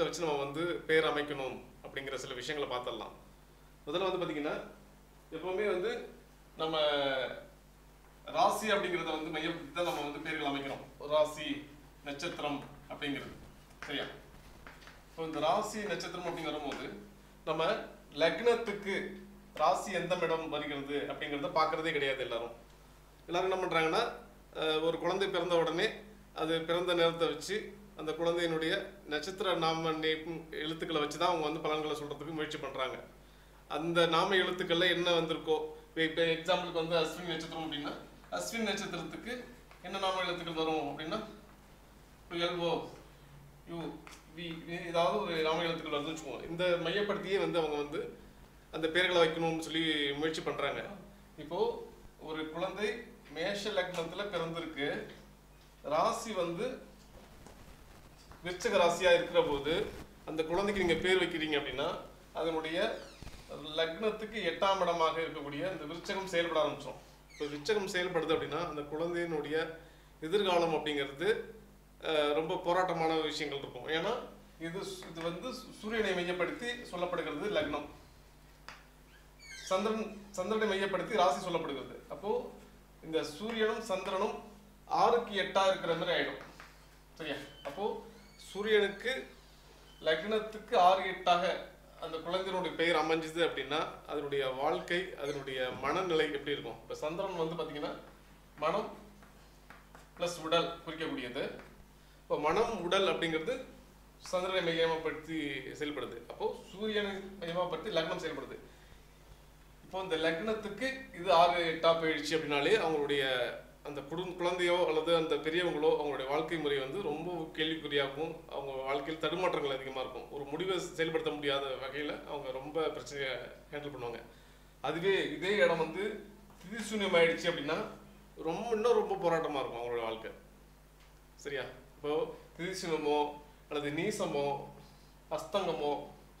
வச்சு நம்ம வந்து பேர் அமைக்கணும் அப்படிங்கிற சில விஷயங்களை பார்த்துடலாம் முதல்ல வந்து பார்த்தீங்கன்னா எப்பவுமே வந்து நம்ம ராசி அப்படிங்கிறத வந்து மையப்படுத்தி தான் நம்ம வந்து பேர்கள் அமைக்கிறோம் ராசி நட்சத்திரம் அப்படிங்கிறது சரியா இப்போ இந்த ராசி நட்சத்திரம் அப்படின்னு வரும்போது நம்ம லக்னத்துக்கு ராசி எந்த இடம் வருகிறது அப்படிங்கிறத பார்க்கறதே கிடையாது எல்லாரும் எல்லாரும் என்ன பண்ணுறாங்கன்னா அஹ், ஒரு குழந்தை பிறந்த உடனே அது பிறந்த நேரத்தை வச்சு அந்த குழந்தையினுடைய நட்சத்திர நாம நே- எழுத்துக்களை வச்சு தான் அவங்க வந்து பலன்களை சொல்கிறதுக்கு முயற்சி பண்ணுறாங்க அந்த நாம எழுத்துக்கள்ல என்ன வந்திருக்கோ இப்போ எக்ஸாம்பிளுக்கு வந்து அஸ்வின் நட்சத்திரம் அப்படின்னா அஸ்வின் நட்சத்திரத்துக்கு என்ன நாம எழுத்துக்கள் வரும் அப்படின்னா எல்ஓ யூ வி ஏதாவது ஒரு நாம எழுத்துக்கள் வருதுன்னு வச்சுக்கோங்க இந்த மையப்படுத்தியே வந்து அவங்க வந்து அந்த பேர்களை வைக்கணும்னு சொல்லி முயற்சி பண்றாங்க இப்போ ஒரு குழந்தை மேஷ லக்னத்துல பிறந்திருக்கு ராசி வந்து விருச்சக ராசியா இருக்கிற போது அந்த குழந்தைக்கு நீங்க பேர் வைக்கிறீங்க அப்படின்னா அதனுடைய லக்னத்துக்கு எட்டாம் இடமாக இருக்கக்கூடிய இந்த விருச்சகம் செயல்பட ஆரம்பிச்சோம் இப்போ விருச்சகம் செயல்படுது அப்படின்னா அந்த குழந்தையினுடைய எதிர்காலம் அப்படிங்கிறது அஹ், ரொம்ப போராட்டமான விஷயங்கள் இருக்கும் ஏன்னா இது சு- இது வந்து சு- சூரியனை மையப்படுத்தி சொல்லப்படுகிறது லக்னம் சந்திரன் சந்திரனை மையப்படுத்தி ராசி சொல்லப்படுகிறது அப்போ இந்த சூரியனும் சந்திரனும் ஆறுக்கு எட்டா இருக்கிற மாதிரி ஆயிடும் சரியா அப்போ சூரியனுக்கு லக்னத்துக்கு ஆறு எட்டாக அந்த குழந்தையினுடைய பெயர் அமைஞ்சுது அப்படின்னா அதனுடைய வாழ்க்கை அதனுடைய மனநிலை எப்படி இருக்கும் இப்போ சந்திரன் வந்து பார்த்தீங்கன்னா மனம் ப்ளஸ் உடல் குறிக்கக்கூடியது இப்போ மனம் உடல் அப்படிங்கிறது சந்திரனை மையமாப்படுத்தி செயல்படுது அப்போ சூரியனை மையமாப்படுத்தி லக்னம் செயல்படுது இப்போ இந்த லக்னத்துக்கு இது ஆறு எட்டா போயிடுச்சு அப்படின்னாலே அவங்களுடைய அந்த குடும் குழந்தையோ அல்லது அந்த பெரியவங்களோ அவங்களுடைய வாழ்க்கை முறை வந்து ரொம்ப கேள்விக்குறியாகவும் அவங்க வாழ்க்கையில் தடுமாற்றங்கள் அதிகமாக இருக்கும் ஒரு முடிவை செயல்படுத்த முடியாத வகையில் அவங்க ரொம்ப பிரச்சனையை ஹேண்டில் பண்ணுவாங்க அதுவே இதே இடம் வந்து திதிசூன்யம் ஆயிடுச்சு அப்படின்னா ரொம்ப இன்னும் ரொம்ப போராட்டமாக இருக்கும் அவங்களோட வாழ்க்கை சரியா இப்போ திதிசூன்யமோ அல்லது நீசமோ அஸ்தங்கமோ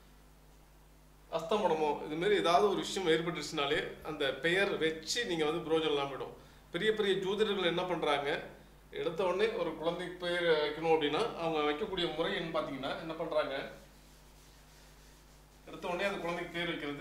அஸ்தமனமோ இது மாதிரி ஏதாவது ஒரு விஷயம் ஏற்பட்டுச்சுனாலே அந்த பெயர் வச்சு நீங்க வந்து புரோஜனம் இல்லாம போயிடும் பெரிய பெரிய ஜோதிடர்கள் என்ன பண்றாங்க எடுத்த உடனே ஒரு குழந்தைக்கு பேர் வைக்கணும் அப்படின்னா அவங்க வைக்கக்கூடிய முறை என்ன பாத்தீங்கன்னா என்ன பண்றாங்க எடுத்த உடனே அந்த குழந்தைக்கு பேர் வைக்கிறது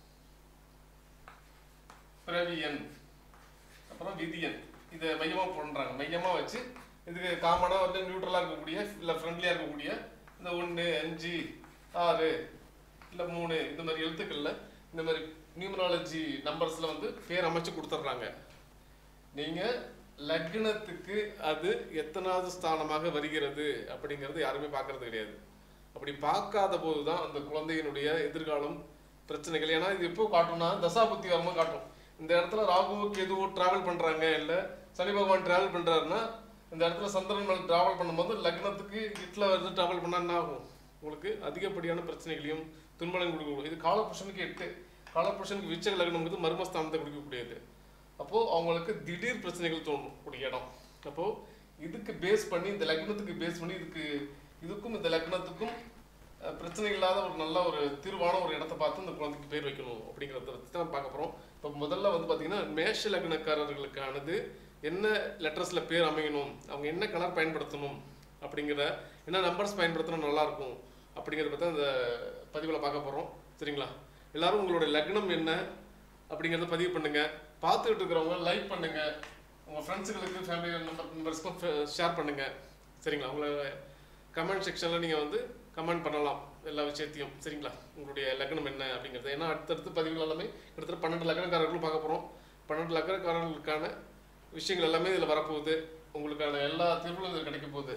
பிறவி எண் அப்புறம் விதி எண் இதை மையமா பண்றாங்க மையமா வச்சு இதுக்கு காமனா வந்து நியூட்ரலா இருக்கக்கூடிய இல்ல ஃப்ரெண்ட்லியா இருக்கக்கூடிய இந்த ஒன்று அஞ்சு ஆறு இல்ல மூணு இந்த மாதிரி எழுத்துக்கள்ல இந்த மாதிரி நியூமராலஜி நம்பர்ஸ்ல வந்து பேர் அமைச்சு கொடுத்துட்றாங்க நீங்க லக்னத்துக்கு அது எத்தனாவது ஸ்தானமாக வருகிறது அப்படிங்கிறது யாருமே பார்க்கறது கிடையாது அப்படி பார்க்காத போது தான் அந்த குழந்தையினுடைய எதிர்காலம் பிரச்சனைகள் ஏன்னா இது எப்போ காட்டும்னா தசாபுத்தி வரும்போது காட்டும் இந்த இடத்துல ராகுவோ கேதுவோ டிராவல் பண்றாங்க இல்ல சனி பகவான் டிராவல் பண்றாருன்னா இந்த இடத்துல சந்திரன் மேல டிராவல் பண்ணும்போது லக்னத்துக்கு இட்ல வந்து டிராவல் பண்ணா என்ன ஆகும் உங்களுக்கு அதிகப்படியான பிரச்சனைகளையும் துன்பங்களையும் கொடுக்கும் இது காலபுருஷனுக்கு எட்டு காலபுருஷனுக்கு விச்சக லக்னம்ங்கிறது மர்மஸ்தானத்தை கொடுக்கக்கூடியது அப்போ அவங்களுக்கு திடீர் பிரச்சனைகள் தோணும் கூடிய இடம் அப்போ இதுக்கு பேஸ் பண்ணி இந்த லக்னத்துக்கு பேஸ் பண்ணி இதுக்கு இதுக்கும் இந்த லக்னத்துக்கும் அஹ், பிரச்சனை இல்லாத ஒரு நல்ல ஒரு தீர்வான ஒரு இடத்த பார்த்து இந்த குழந்தைக்கு பேர் வைக்கணும் அப்படிங்கிறத பற்றி தான் பார்க்க போகிறோம் இப்போ முதல்ல வந்து பார்த்தீங்கன்னா மேஷ லக்னக்காரர்களுக்கானது என்ன லெட்டர்ஸில் பேர் அமையணும் அவங்க என்ன கலர் பயன்படுத்தணும் அப்படிங்கிற என்ன நம்பர்ஸ் பயன்படுத்தினா நல்லா இருக்கும் அப்படிங்கிறத பற்றி அந்த பதிவில் பார்க்க போகிறோம் சரிங்களா எல்லாரும் உங்களுடைய லக்னம் என்ன அப்படிங்கிறத பதிவு பண்ணுங்க பார்த்துக்கிட்டு இருக்கிறவங்க லைக் பண்ணுங்க உங்க ஃப்ரெண்ட்ஸுகளுக்கு ஃபேமிலி நம்பர் மெம்பர்ஸ்க்கும் ஷேர் பண்ணுங்க சரிங்களா உங்களை கமெண்ட் செக்ஷன்ல நீங்க வந்து கமெண்ட் பண்ணலாம் எல்லா விஷயத்தையும் சரிங்களா உங்களுடைய லக்னம் என்ன அப்படிங்கிறது ஏன்னா அடுத்தடுத்து பதிவுகள் எல்லாமே கிட்டத்தட்ட பன்னெண்டு லக்னக்காரர்களும் பார்க்க போறோம் பன்னெண்டு லக்னக்காரர்களுக்கான விஷயங்கள் எல்லாமே இதில் வரப்போகுது உங்களுக்கான எல்லா தீர்வுகளும் இதில் கிடைக்க போகுது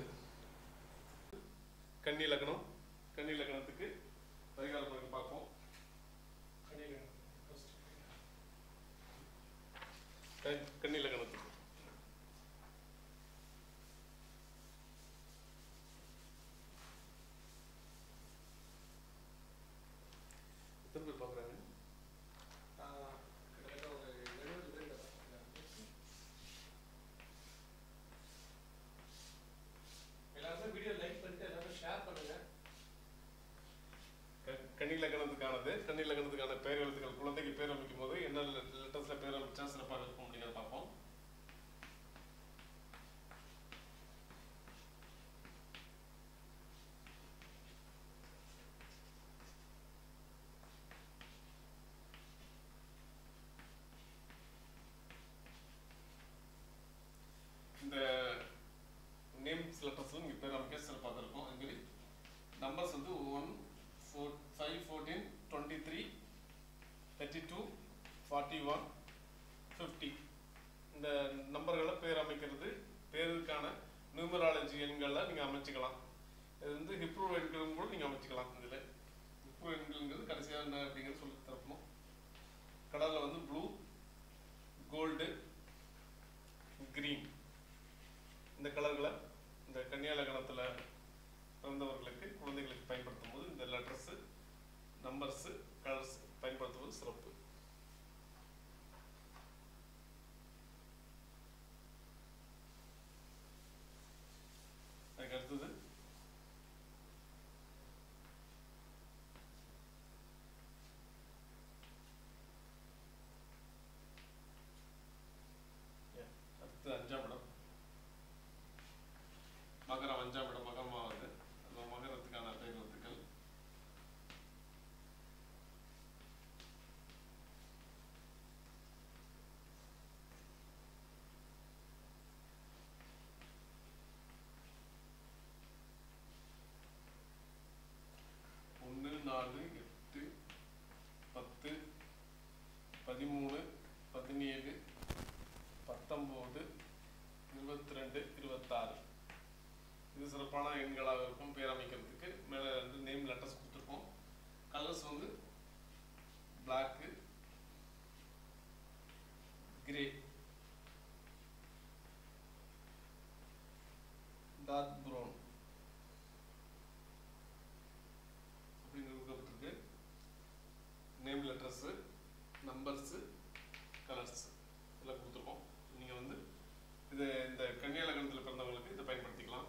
கன்னி லக்னம் கன்னி லக்னத்துக்கு பரிகார முறைகள் பார்ப்போம் கன்னி லக்னம் first. கன்- கன்னி லக்னத்துக்கு எத்தனை பேர் பார்க்குறாங்க எல்லாருமே வீடியோ லைக் பண்ணிட்டு எல்லாரும் ஷேர் பண்ணுங்க க- கன்னி லக்னத்துக்கானது கன்னி லக்னத்துக்கான பேர் எழுத்துக்கள் குழந்தைக்கு பேர் அமைக்கும் போது என்ன லெட்டர்ஸ்ல பேர் அமைச்சா சிறப்பாக இருக்கும் அப்படிங்கிறத பார்ப்போம் ஃபார்ட்டி ஒன் ஃபிஃப்டி இந்த நம்பர்களை பேர் அமைக்கிறது பேருக்கான நியூமராலஜி எண்களை நீங்கள் அமைச்சுக்கலாம் இது வந்து ஹிப்ரூ எண்களும் கூட நீங்கள் அமைச்சுக்கலாம் இதில் ஹிப்ரூ எண்கள்ங்கிறது கடைசியாக என்ன அப்படிங்கிறது சொல்லி தரப்பணும் கடலில் வந்து ப்ளூ கோல்டு green இந்த கலர்களை இந்த கன்னியா லக்னத்தில் பிறந்தவர்களுக்கு குழந்தைகளுக்கு பயன்படுத்தும் போது இந்த லெட்டர்ஸு நம்பர்ஸு கலர்ஸ் பயன்படுத்துவது சிறப்பு அதுக்கு அடுத்தது Yeah. அடுத்து அஞ்சாம் இடம் மகரம் அஞ்சாம் இடம் மகரமா வருது அந்த மகரத்துக்கான பெயர் எழுத்துக்கள் ஒன்று நாலு எட்டு பத்து பதிமூணு பதினேழு பத்தொம்போது இருபத்தி ரெண்டு இருபத்தாறு இது சிறப்பான எண்களாக இருக்கும் பேர் அமைக்கிறதுக்கு மேலே வந்து நேம் லெட்டர்ஸ் கொடுத்துருக்கோம் கலர்ஸ் வந்து பிளாக்கு கிரே டார்க் ப்ரௌன் அப்படின்னு கொடுக்கப்பட்டிருக்கு நேம் லெட்டர்ஸு நம்பர்ஸு கலர்ஸ் இதெல்லாம் கொடுத்துருக்கோம் நீங்கள் வந்து இது இந்த கன்னியா லக்னத்தில் பிறந்தவங்களுக்கு இதை பயன்படுத்திக்கலாம்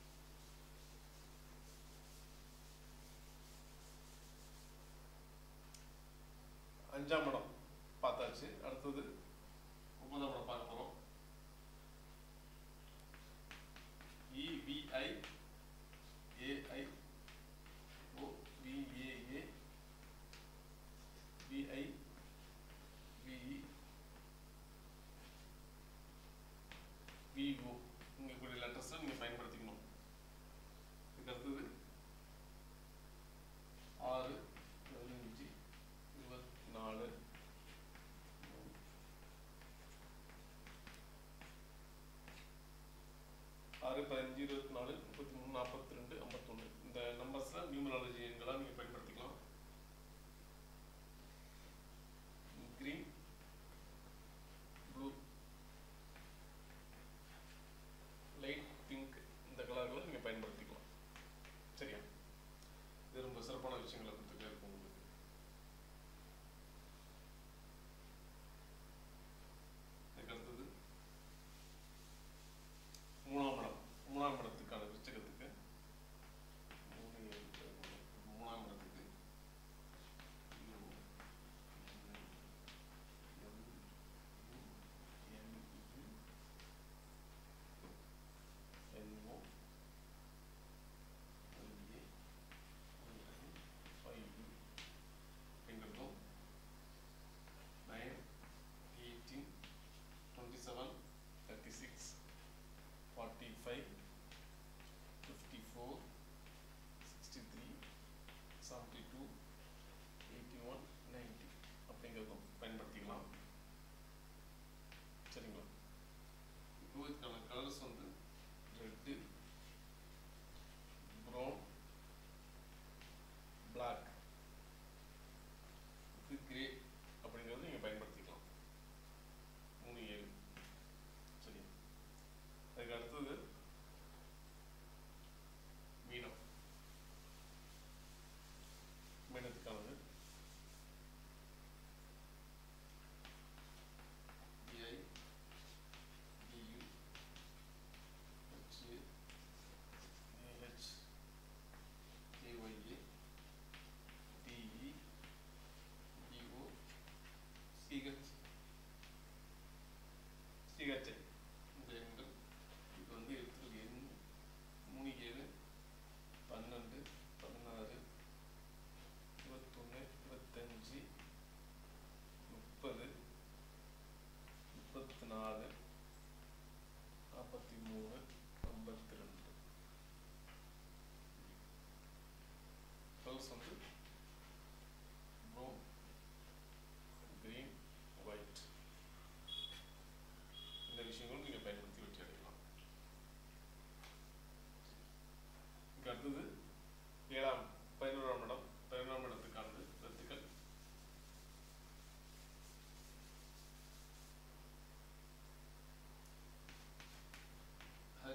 அஞ்சாம் இடம் பார்த்தாச்சு அடுத்தது ஒன்பதாம் இடம் பார்க்க போகிறோம் இவிஐ ஏஐ ஓ விஏஏ விஐ விஇ விஓ இங்கே கூடிய லெட்டர்ஸை நீங்கள் பயன்படுத்திக்கணும் இதுக்கு அடுத்தது ஆறு பதினஞ்சு இருபத்தி நாலு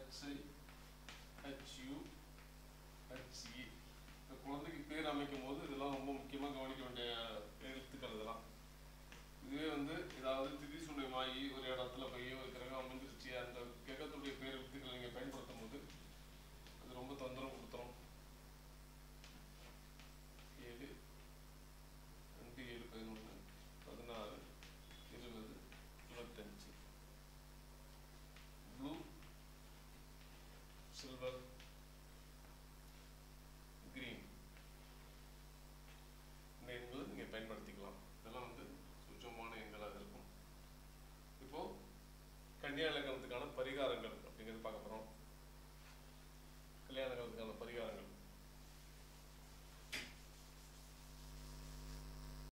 சரி